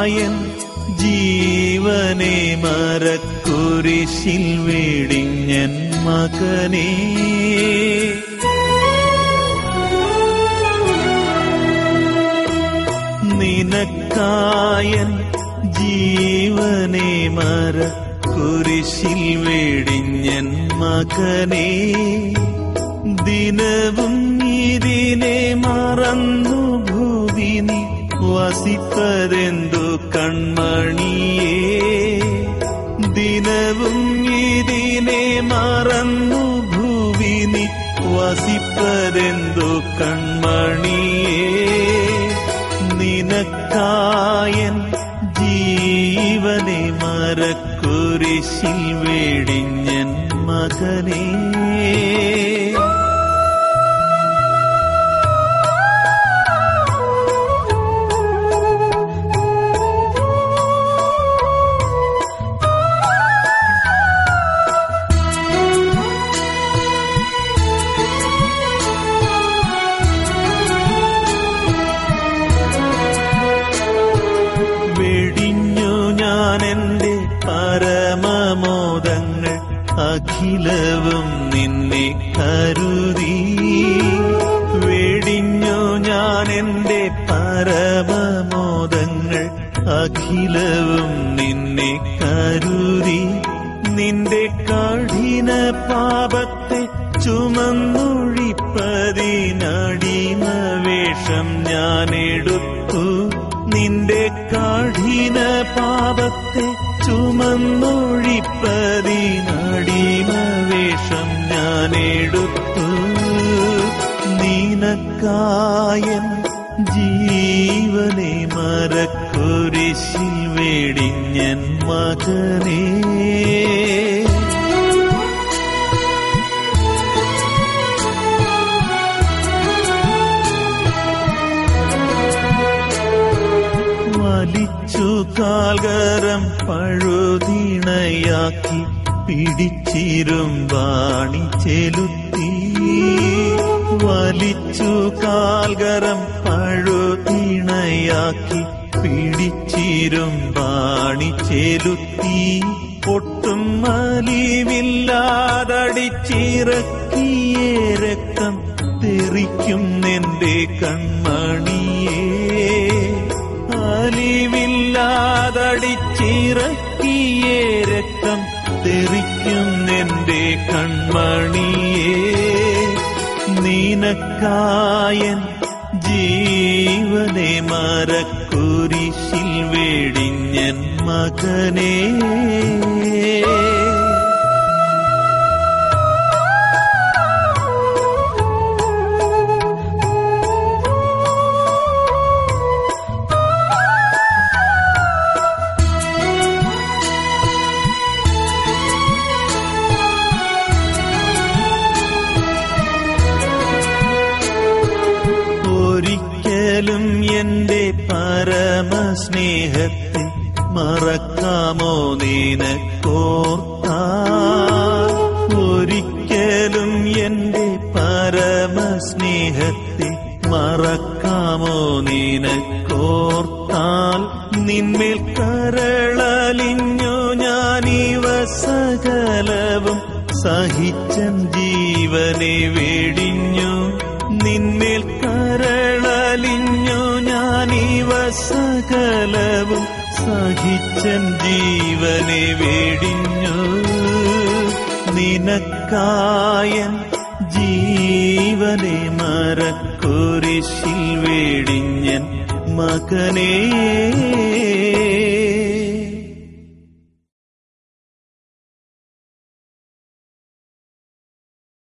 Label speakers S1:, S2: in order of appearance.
S1: നിനക്കായൻ ജീവനെ മരക്കുരിശിൽ വെടിഞ്ഞൻ മകനേ നിനക്കായൻ ജീവനെ മര കുരിശിൽ വെടിഞ്ഞൻ മകനേ ദിനവും ഇതിനെ മറന്നു ഭൂവി നീ വസിപ്പതെന്തു കൺമണിയേ ദിനവും ഇതിനെ മറന്നു ഭൂവി നീ വസിപ്പതെന്തു കൺമണിയേ നിനക്കായൻ ജീവനെ മരക്കുരിശിൽ വെടിഞ്ഞൻ മകനേ വെടിഞ്ഞു ഞാൻ എന്റെ പരമമോദങ്ങൾ അഖിലവും നിന്നെ കരുതി വെടിഞ്ഞു ഞാൻ എന്റെ പരമമോദങ്ങൾ അഖിലവും നിന്നെ കരുതി നിന്റെ കഠിന പാപത്തെ ചുമന്നൊഴിപ്പതിനടിമ വേഷം ഞാൻ എടുത്തു നിന്റെ കഠിന പാപത്തെ ചുമന്നൊഴിപ്പതിനടിമ വേഷം ഞാൻ എടുത്തു നിനക്കായൻ ജീവനെ മരക്കുരിശിൽ വെടിഞ്ഞൻ മകനേ വലിച്ചു കാൽകരം പഴുതിണയാക്കി പിടിച്ചിരും വാണി ചെലുത്തി വലിച്ചു കാൽകരം പഴുതിണയാക്കി പിടിച്ചിരും വാണി ചെലുത്തി ഒട്ടും മലിവില്ലാതടിച്ചിറക്കിയേ രക്തം തെറിക്കും എന്റെ കൺമണിയേ അലിവില്ലാതടിച്ചിറക്കിയേ രക്തം തെറിക്കും എന്റെ കൺമണിയേ നിനക്കായൻ ജീവനെ മരക്കുരിശിൽ വെടിഞ്ഞൻ മകനേ ഒരിക്കലും എന്റെ പരമസ്നേഹത്തെ മറക്കാമോ നിനക്കോർത്താ ഒരിക്കലും എന്റെ പരമസ്നേഹത്തെ മറക്കാമോ നിനക്കോർത്താൽ നിന്മേൽ കരളലിഞ്ഞു ഞാനിവ സകലവും സഹിച്ചൻ ജീവനെ വെടിഞ്ഞു നിന്മേൽ കരളലിഞ്ഞു ഞാനിവ സകലവും സഹിച്ചൻ ജീവനെ വെടിഞ്ഞു നിനക്കായൻ ജീവനെ മരക്കുരിശിൽ വെടിഞ്ഞൻ മകനേ